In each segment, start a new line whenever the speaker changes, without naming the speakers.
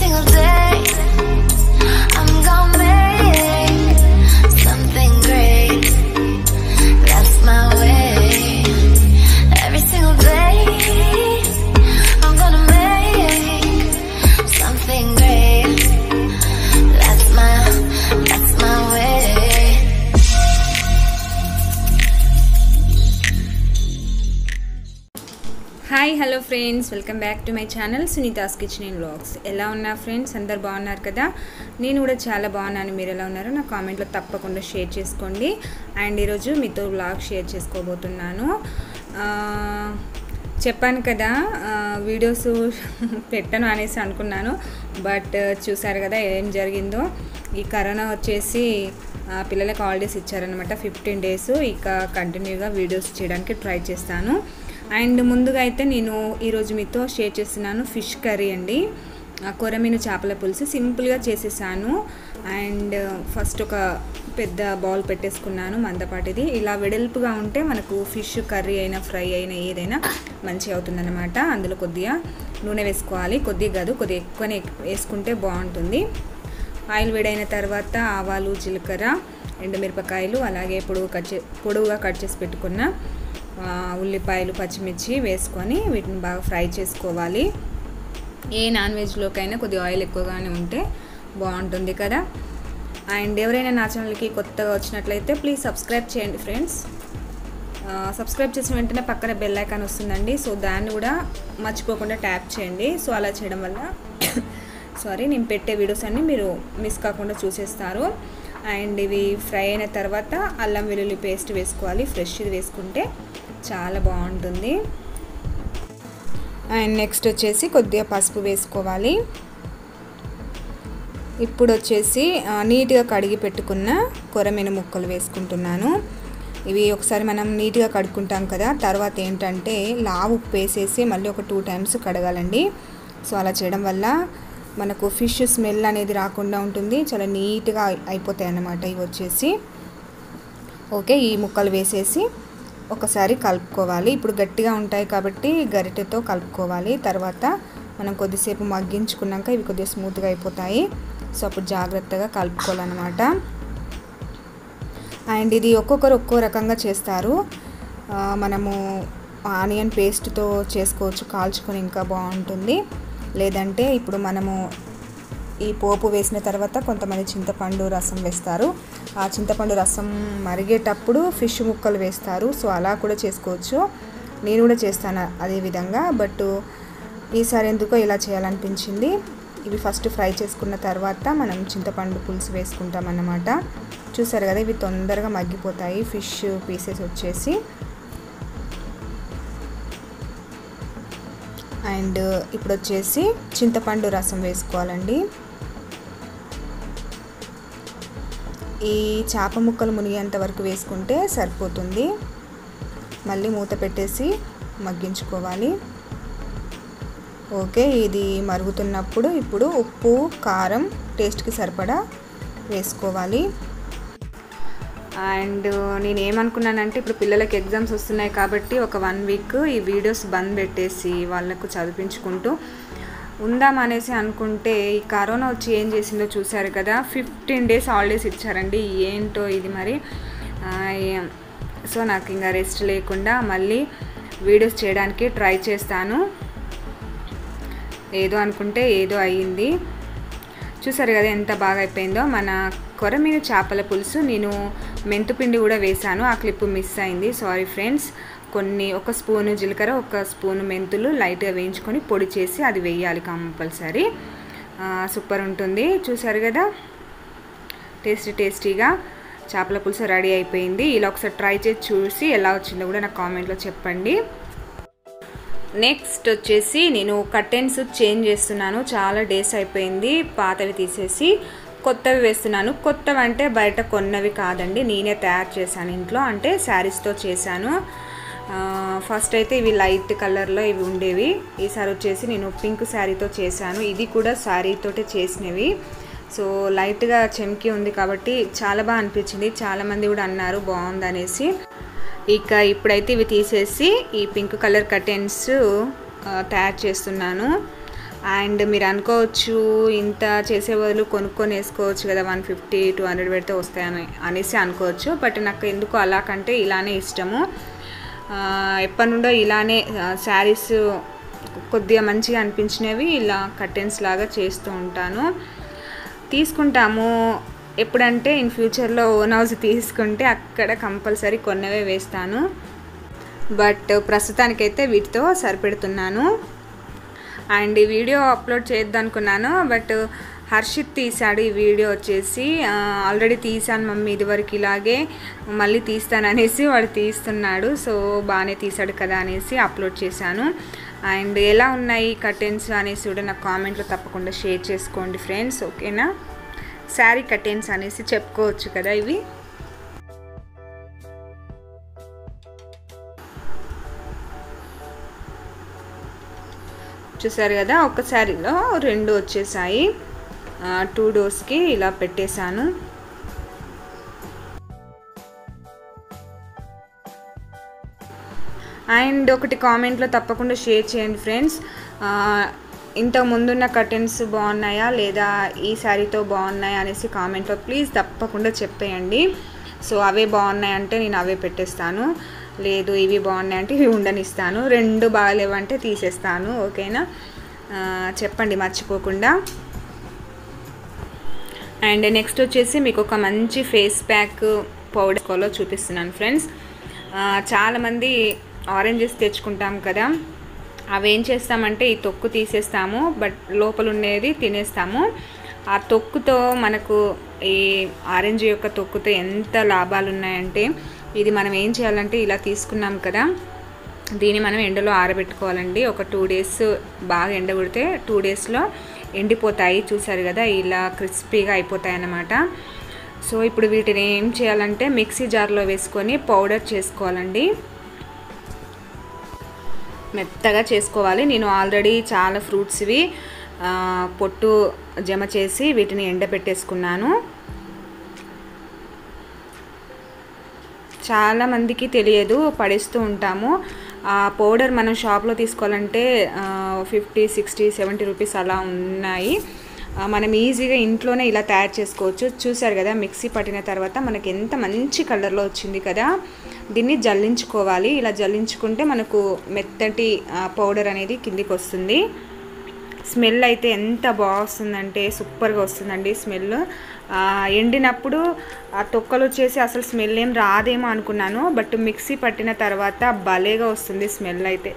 single day, I'm gonna make something great. That's my way. Every single day, I'm gonna make something great. That's my, that's my way.
Hi hello friends welcome back to my channel Sunitha's kitchen and vlogs ఎలా ఉన్నారు friends అందరు బాగున్నారు కదా నేను కూడా చాలా బాగున్నాను మీరు ఎలా ఉన్నారో నా కామెంట్లో తప్పకుండా షేర్ చేసుకోండి అండ్ ఈరోజు మీతో వ్లాగ్ షేర్ చేసుకోబోతున్నాను ఆ, చెప్పాను కదా ఆ, వీడియోస్ పెట్టను అనేసి అనుకున్నాను బట్ చూసారు కదా ఏం జరిగిందో ఈ కరోనా వచ్చేసి ఆ, పిల్లలకి హాలిడేస్ ఇచ్చారనమాట ఫిఫ్టీన్ డేస్ ఇక కంటిన్యూగా వీడియోస్ చేయడానికి ట్రై చేస్తాను అండ్ ముందుగా అయితే నేను ఈరోజు మీతో షేర్ చేస్తున్నాను ఫిష్ కర్రీ అండి ఆ, కొరమీను చేపల పులుసు సింపుల్గా చేసేసాను అండ్ ఫస్ట్ ఒక పెద్ద బౌల్ పెట్టేసుకున్నాను మందపాటిది ఇలా వెడల్పుగా ఉంటే మనకు ఫిష్ కర్రీ అయినా ఫ్రై అయినా ఏదైనా మంచిగా అవుతుందన్నమాట అందులో కొద్దిగా నూనె వేసుకోవాలి కొద్దిగా కాదు కొద్దిగా ఎక్కువనే వేసుకుంటే బాగుంటుంది ఆయిల్ వేడైన తర్వాత ఆవాలు జీలకర్ర ఎండుమిరపకాయలు అలాగే పొడుగు కట్ చే పొడవుగా కట్ చేసి పెట్టుకున్న ఆ, ఉల్లిపాయలు పచ్చిమిర్చి వేసుకొని వీటిని బాగా ఫ్రై చేసుకోవాలి ఏ నాన్ వెజ్లోకైనా కొద్దిగా ఆయిల్ ఎక్కువగానే ఉంటే బాగుంటుంది కదా అండ్ ఎవరైనా నా ఛానల్కి కొత్తగా వచ్చినట్లయితే ప్లీజ్ సబ్స్క్రైబ్ చేయండి ఫ్రెండ్స్ ఆ, సబ్స్క్రైబ్ చేసిన వెంటనే పక్కన బెల్ ఐకాన్ వస్తుందండి సో దాన్ని కూడా మర్చిపోకుండా ట్యాప్ చేయండి సో అలా చేయడం వల్ల సారీ నేను పెట్టే వీడియోస్ అన్నీ మీరు మిస్ కాకుండా చూసేస్తారు అండ్ ఇవి ఫ్రై అయిన తర్వాత అల్లం వెల్లుల్లి పేస్ట్ వేసుకోవాలి ఫ్రెష్ది వేసుకుంటే చాలా బాగుంటుంది అండ్ నెక్స్ట్ వచ్చేసి కొద్దిగా పసుపు వేసుకోవాలి ఇప్పుడు వచ్చేసి ఆ, నీట్గా కడిగి పెట్టుకున్న కొరమీన ముక్కలు వేసుకుంటున్నాను ఇవి ఒకసారి మనం నీట్గా కడుక్కుంటాం కదా తర్వాత ఏంటంటే లావు ఉప్పు వేసేసి మళ్ళీ ఒక టూ టైమ్స్ కడగాలండి సో అలా చేయడం వల్ల మనకు ఫిష్ స్మెల్ అనేది రాకుండా ఉంటుంది చాలా నీట్గా అయిపోతాయి అన్నమాట ఇవి వచ్చేసి ఓకే ఈ ముక్కలు వేసేసి ఒకసారి కలుపుకోవాలి ఇప్పుడు గట్టిగా ఉంటాయి కాబట్టి గరిటెతో కలుపుకోవాలి తర్వాత మనం కొద్దిసేపు మగ్గించుకున్నాక ఇవి కొద్దిగా స్మూత్గా అయిపోతాయి సో అప్పుడు జాగ్రత్తగా కలుపుకోవాలన్నమాట అండ్ ఇది ఒక్కొక్కరు ఒక్కో రకంగా చేస్తారు ఆ, మనము ఆనియన్ పేస్ట్తో చేసుకోవచ్చు కాల్చుకొని ఇంకా బాగుంటుంది లేదంటే ఇప్పుడు మనము ఈ పోపు వేసిన తర్వాత కొంతమంది చింతపండు రసం వేస్తారు ఆ చింతపండు రసం మరిగేటప్పుడు ఫిష్ ముక్కలు వేస్తారు సో అలా కూడా చేసుకోవచ్చు నేను కూడా చేస్తాను అదే విధంగా బట్ ఈసారి ఎందుకో ఇలా చేయాలనిపించింది ఇవి ఫస్ట్ ఫ్రై చేసుకున్న తర్వాత మనం చింతపండు పులుసు వేసుకుంటాం అన్నమాట చూసారు కదా ఇవి తొందరగా మగ్గిపోతాయి ఫిష్ పీసెస్ వచ్చేసి అండ్ ఇప్పుడు వచ్చేసి చింతపండు రసం వేసుకోవాలండి ఈ చేప ముక్కలు మునిగేంత వరకు వేసుకుంటే సరిపోతుంది మళ్ళీ మూత పెట్టేసి మగ్గించుకోవాలి ఓకే ఇది మరుగుతున్నప్పుడు ఇప్పుడు ఉప్పు కారం టేస్ట్కి సరిపడా వేసుకోవాలి అండ్ నేను ఏమనుకున్నానంటే ఇప్పుడు పిల్లలకి ఎగ్జామ్స్ వస్తున్నాయి కాబట్టి ఒక వన్ వీక్ ఈ వీడియోస్ బంద్ పెట్టేసి వాళ్ళకు చదివించుకుంటూ ఉందాం అనేసి అనుకుంటే ఈ కరోనా వచ్చి ఏం చేసిందో చూశారు కదా ఫిఫ్టీన్ డేస్ హాలిడేస్ ఇచ్చారండి ఏంటో ఇది మరి ఆ, ఏ- సో నాకు ఇంకా రెస్ట్ లేకుండా మళ్ళీ వీడియోస్ చేయడానికి ట్రై చేస్తాను ఏదో అనుకుంటే ఏదో అయ్యింది చూసారు కదా ఎంత బాగా అయిపోయిందో మన కొరమీను చేపల పులుసు నేను మెంతుపిండి కూడా వేశాను ఆ క్లిప్ మిస్ అయింది సారీ ఫ్రెండ్స్ కొన్ని ఒక స్పూను జీలకర్ర ఒక స్పూను మెంతులు లైట్గా వేయించుకొని పొడి చేసి అది వేయాలి కంపల్సరీ సూపర్ ఉంటుంది చూసారు కదా టేస్టీ టేస్టీగా చేపల పులుసు రెడీ అయిపోయింది ఇలా ఒకసారి ట్రై చేసి చూసి ఎలా వచ్చిందో కూడా నాకు కామెంట్లో చెప్పండి నెక్స్ట్ వచ్చేసి నేను కర్టెన్స్ చేంజ్ చేస్తున్నాను చాలా డేస్ అయిపోయింది పాతవి తీసేసి కొత్తవి వేస్తున్నాను కొత్తవి అంటే బయట కొన్నవి కాదండి నేనే తయారు చేశాను ఇంట్లో అంటే శారీస్తో చేశాను ఆ, ఫస్ట్ అయితే ఇవి లైట్ కలర్లో ఇవి ఉండేవి ఈసారి వచ్చేసి నేను పింక్ శారీతో చేశాను ఇది కూడా శారీతోటే చేసినవి సో లైట్గా చెమ్కి ఉంది కాబట్టి చాలా బాగా అనిపించింది చాలామంది కూడా అన్నారు బాగుందనేసి ఇక ఇప్పుడైతే ఇవి తీసేసి ఈ పింక్ కలర్ కర్టెన్స్ తయారు చేస్తున్నాను అండ్ మీరు అనుకోవచ్చు ఇంత చేసే బదులు కొనుక్కొని వేసుకోవచ్చు కదా వన్ ఫిఫ్టీ టూ హండ్రెడ్ పెడితే వస్తాయని అనేసి అనుకోవచ్చు బట్ నాకు ఎందుకు అలా కంటే ఇలానే ఇష్టము ఆ, ఎప్పటి నుండో ఇలానే శారీస్ కొద్దిగా మంచిగా అనిపించినవి ఇలా కర్టెన్స్ లాగా చేస్తూ ఉంటాను తీసుకుంటాము ఎప్పుడంటే ఇన్ ఫ్యూచర్లో ఓన్ హౌస్ తీసుకుంటే అక్కడ కంపల్సరీ కొన్నవే వేస్తాను బట్ ప్రస్తుతానికైతే వీటితో సరిపెడుతున్నాను అండ్ ఈ వీడియో అప్లోడ్ చేద్దాం అనుకున్నాను బట్ హర్షిత్ తీశాడు ఈ వీడియో వచ్చేసి ఆల్రెడీ తీశాను మమ్మీ ఇదివరకు ఇలాగే మళ్ళీ తీస్తాననేసి వాడు తీస్తున్నాడు సో బాగానే తీశాడు కదా అనేసి అప్లోడ్ చేశాను అండ్ ఎలా ఉన్నాయి కర్టెన్స్ అనేసి కూడా నాకు కామెంట్లో తప్పకుండా షేర్ చేసుకోండి ఫ్రెండ్స్ ఓకేనా శారీ కర్టెన్స్ అనేసి చెప్పుకోవచ్చు కదా ఇవి చూసారు కదా ఒక శారీలో రెండు వచ్చేసాయి టూ డోర్స్కి ఇలా పెట్టేశాను అండ్ ఒకటి కామెంట్లో తప్పకుండా షేర్ చేయండి ఫ్రెండ్స్ ఇంతకు ముందున్న కర్టెన్స్ బాగున్నాయా లేదా ఈ శారీతో బాగున్నాయా అనేసి కామెంట్లో ప్లీజ్ తప్పకుండా చెప్పేయండి సో అవే బాగున్నాయి అంటే నేను అవే పెట్టేస్తాను లేదు ఇవి బాగున్నాయి అంటే ఇవి ఉండనిస్తాను రెండు బాగాలేవంటే తీసేస్తాను ఓకేనా ఆ, చెప్పండి మర్చిపోకుండా అండ్ నెక్స్ట్ వచ్చేసి మీకు ఒక మంచి ఫేస్ ప్యాక్ పౌడర్ కోలో చూపిస్తున్నాను ఫ్రెండ్స్ ఆ, చాలామంది ఆరెంజెస్ తెచ్చుకుంటాం కదా అవి ఏం చేస్తామంటే ఈ తొక్కు తీసేస్తాము బట్ లోపల ఉండేది తినేస్తాము ఆ తొక్కుతో మనకు ఈ ఆరెంజ్ యొక్క తొక్కుతో ఎంత లాభాలు ఉన్నాయంటే ఇది మనం ఏం చేయాలంటే ఇలా తీసుకున్నాం కదా దీన్ని మనం ఎండలో ఆరబెట్టుకోవాలండి ఒక టూ డేస్ బాగా ఎండబెడితే టూ డేస్లో ఎండిపోతాయి చూసారు కదా ఇలా క్రిస్పీగా అయిపోతాయి అన్నమాట సో ఇప్పుడు వీటిని ఏం చేయాలంటే మిక్సీ జార్లో వేసుకొని పౌడర్ చేసుకోవాలండి మెత్తగా చేసుకోవాలి నేను ఆల్రెడీ చాలా ఫ్రూట్స్వి ఆ, పొట్టు జమ చేసి వీటిని ఎండబెట్టేసుకున్నాను చాలా మందికి తెలియదు పడేస్తూ ఉంటాము ఆ పౌడర్ మనం షాప్లో తీసుకోవాలంటే ఫిఫ్టీ సిక్స్టీ సెవెంటీ రూపీస్ అలా ఉన్నాయి ఆ, మనం ఈజీగా ఇంట్లోనే ఇలా తయారు చేసుకోవచ్చు చూసారు కదా మిక్సీ పట్టిన తర్వాత మనకి ఎంత మంచి కలర్లో వచ్చింది కదా దీన్ని జల్లించుకోవాలి ఇలా జల్లించుకుంటే మనకు మెత్తటి ఆ, పౌడర్ అనేది కిందికి వస్తుంది స్మెల్ అయితే ఎంత బాగుందంటే సూపర్గా వస్తుందండి స్మెల్ ఆ, ఎండినప్పుడు ఆ తొక్కలు వచ్చేసి అసలు స్మెల్ ఏం రాదేమో అనుకున్నాను బట్ మిక్సీ పట్టిన తర్వాత భలేగా వస్తుంది స్మెల్ అయితే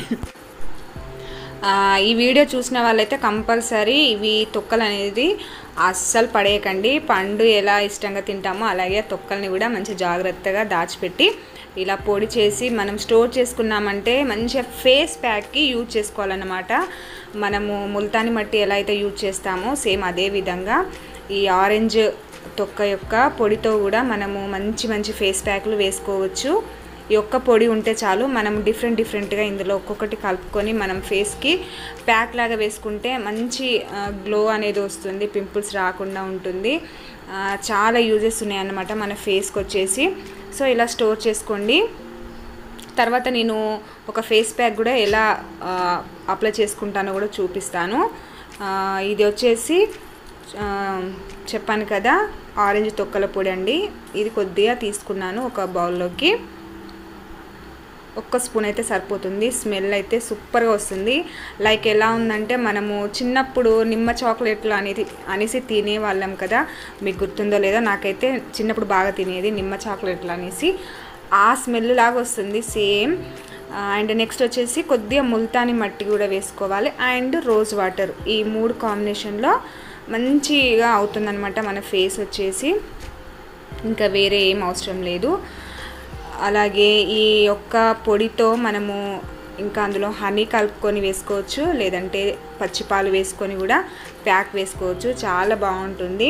ఆ, ఈ వీడియో చూసిన వాళ్ళైతే కంపల్సరీ ఇవి తొక్కలు అనేది అస్సలు పడేయకండి పండు ఎలా ఇష్టంగా తింటామో అలాగే ఆ తొక్కల్ని కూడా మంచి జాగ్రత్తగా దాచిపెట్టి ఇలా పొడి చేసి మనం స్టోర్ చేసుకున్నామంటే మంచిగా ఫేస్ ప్యాక్కి యూజ్ చేసుకోవాలన్నమాట మనము ముల్తాని మట్టి ఎలా అయితే యూజ్ చేస్తామో సేమ్ అదే విధంగా ఈ ఆరెంజ్ తొక్క యొక్క పొడితో కూడా మనము మంచి మంచి ఫేస్ ప్యాక్లు వేసుకోవచ్చు ఈ ఒక్క పొడి ఉంటే చాలు మనం డిఫరెంట్ డిఫరెంట్గా ఇందులో ఒక్కొక్కటి కలుపుకొని మనం ఫేస్కి ప్యాక్ లాగా వేసుకుంటే మంచి గ్లో అనేది వస్తుంది పింపుల్స్ రాకుండా ఉంటుంది ఆ, చాలా యూజెస్ ఉన్నాయన్నమాట మన ఫేస్కి వచ్చేసి సో ఇలా స్టోర్ చేసుకోండి తర్వాత నేను ఒక ఫేస్ ప్యాక్ కూడా ఎలా ఆ, అప్లై చేసుకుంటానో కూడా చూపిస్తాను ఆ, ఇది వచ్చేసి ఆ, చెప్పాను కదా ఆరెంజ్ తొక్కల పొడి అండి ఇది కొద్దిగా తీసుకున్నాను ఒక బౌల్లోకి ఒక్క స్పూన్ అయితే సరిపోతుంది స్మెల్ అయితే సూపర్గా వస్తుంది లైక్ ఎలా ఉందంటే మనము చిన్నప్పుడు నిమ్మ చాక్లెట్లు అనేది అనేసి తినేవాళ్ళం కదా మీకు గుర్తుందో లేదో నాకైతే చిన్నప్పుడు బాగా తినేది నిమ్మ చాక్లెట్లు అనేసి ఆ స్మెల్ లాగా వస్తుంది సేమ్ అండ్ నెక్స్ట్ వచ్చేసి కొద్దిగా ముల్తాని మట్టి కూడా వేసుకోవాలి అండ్ రోజ్ వాటర్ ఈ మూడు కాంబినేషన్లో మంచిగా అవుతుందన్నమాట మన ఫేస్ వచ్చేసి ఇంకా వేరే ఏం అవసరం లేదు అలాగే ఈ యొక్క పొడితో మనము ఇంకా అందులో హనీ కలుపుకొని వేసుకోవచ్చు లేదంటే పచ్చిపాలు వేసుకొని కూడా ప్యాక్ వేసుకోవచ్చు చాలా బాగుంటుంది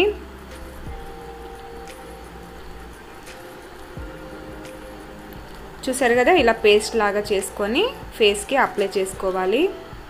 చూసారు కదా ఇలా పేస్ట్ లాగా చేసుకొని ఫేస్కి అప్లై చేసుకోవాలి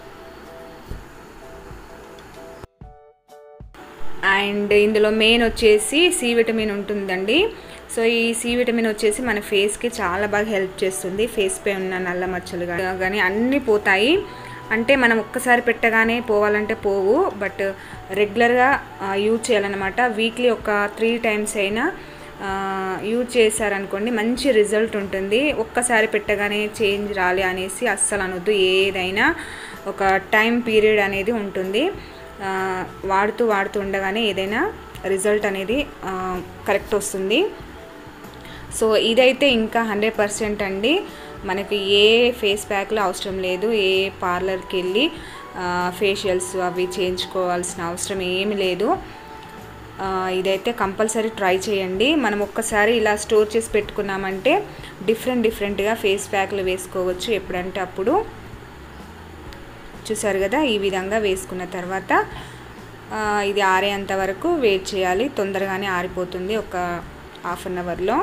అండ్ ఇందులో మెయిన్ వచ్చేసి సి విటమిన్ ఉంటుందండి సో ఈ సి విటమిన్ వచ్చేసి మన ఫేస్కి చాలా బాగా హెల్ప్ చేస్తుంది ఫేస్ పై ఉన్న నల్ల మచ్చలు కానీ అన్నీ పోతాయి అంటే మనం ఒక్కసారి పెట్టగానే పోవాలంటే పోవు బట్ రెగ్యులర్గా యూజ్ చేయాలన్నమాట వీక్లీ ఒక త్రీ టైమ్స్ అయినా యూజ్ చేశారనుకోండి మంచి రిజల్ట్ ఉంటుంది ఒక్కసారి పెట్టగానే చేంజ్ రాలే అనేసి అస్సలు అనొద్దు ఏదైనా ఒక టైం పీరియడ్ అనేది ఉంటుంది ఆ, వాడుతూ వాడుతూ ఉండగానే ఏదైనా రిజల్ట్ అనేది కరెక్ట్ వస్తుంది సో ఇదైతే ఇంకా హండ్రెడ్ పర్సెంట్ అండి మనకి ఏ ఫేస్ ప్యాక్లు అవసరం లేదు ఏ పార్లర్కి వెళ్ళి ఫేషియల్స్ అవి చేయించుకోవాల్సిన అవసరం ఏమి లేదు ఆ, ఇదైతే కంపల్సరీ ట్రై చేయండి మనం ఒక్కసారి ఇలా స్టోర్ చేసి పెట్టుకున్నామంటే డిఫరెంట్ డిఫరెంట్గా ఫేస్ ప్యాక్లు వేసుకోవచ్చు ఎప్పుడంటే అప్పుడు చూసారు కదా ఈ విధంగా వేసుకున్న తర్వాత ఆ, ఇది ఆరేంత వరకు వెయిట్ చేయాలి తొందరగానే ఆరిపోతుంది ఒక హాఫ్ అన్ అవర్లో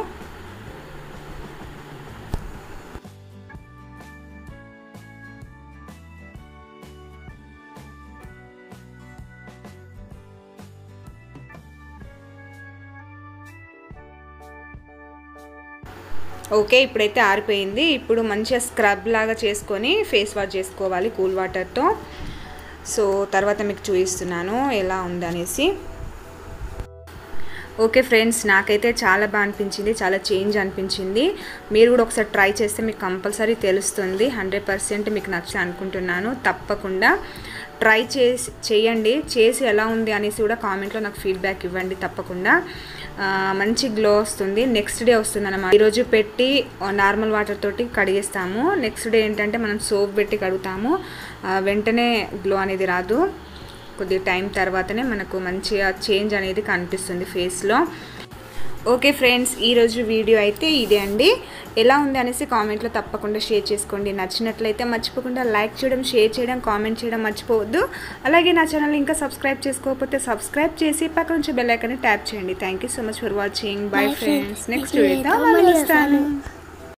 ఓకే ఇప్పుడైతే ఆరిపోయింది ఇప్పుడు మంచిగా స్క్రబ్ లాగా చేసుకొని ఫేస్ వాష్ చేసుకోవాలి కూల్ వాటర్తో సో తర్వాత మీకు చూపిస్తున్నాను ఎలా ఉందనేసి ఓకే ఫ్రెండ్స్ నాకైతే చాలా బాగా అనిపించింది చాలా చేంజ్ అనిపించింది మీరు కూడా ఒకసారి ట్రై చేస్తే మీకు కంపల్సరీ తెలుస్తుంది హండ్రెడ్ పర్సెంట్ మీకు నచ్చి అనుకుంటున్నాను తప్పకుండా ట్రై చేసి చేయండి చేసి ఎలా ఉంది అనేసి కూడా కామెంట్లో నాకు ఫీడ్బ్యాక్ ఇవ్వండి తప్పకుండా ఆ, మంచి గ్లో వస్తుంది నెక్స్ట్ డే వస్తుంది అనమాట ఈరోజు పెట్టి నార్మల్ వాటర్ తోటి కడిగేస్తాము నెక్స్ట్ డే ఏంటంటే మనం సోప్ పెట్టి కడుగుతాము ఆ, వెంటనే గ్లో అనేది రాదు కొద్ది టైం తర్వాతనే మనకు మంచిగా చేంజ్ అనేది కనిపిస్తుంది ఫేస్లో ఓకే ఫ్రెండ్స్ ఈరోజు వీడియో అయితే ఇదే అండి ఎలా ఉంది అనేసి కామెంట్లో తప్పకుండా షేర్ చేసుకోండి నచ్చినట్లయితే మర్చిపోకుండా లైక్ చేయడం షేర్ చేయడం కామెంట్ చేయడం మర్చిపోవద్దు అలాగే నా ఛానల్ ఇంకా సబ్స్క్రైబ్ చేసుకోకపోతే సబ్స్క్రైబ్ చేసి పక్క నుంచి బెల్ ఐకాన్ని ట్యాప్ చేయండి thank you so much for watching bye
Bye,
friends
friends.
Next
Next
వీడియోతో
video తో
మళ్ళీ
మళ్ళీ
వస్తాను
వస్తాను.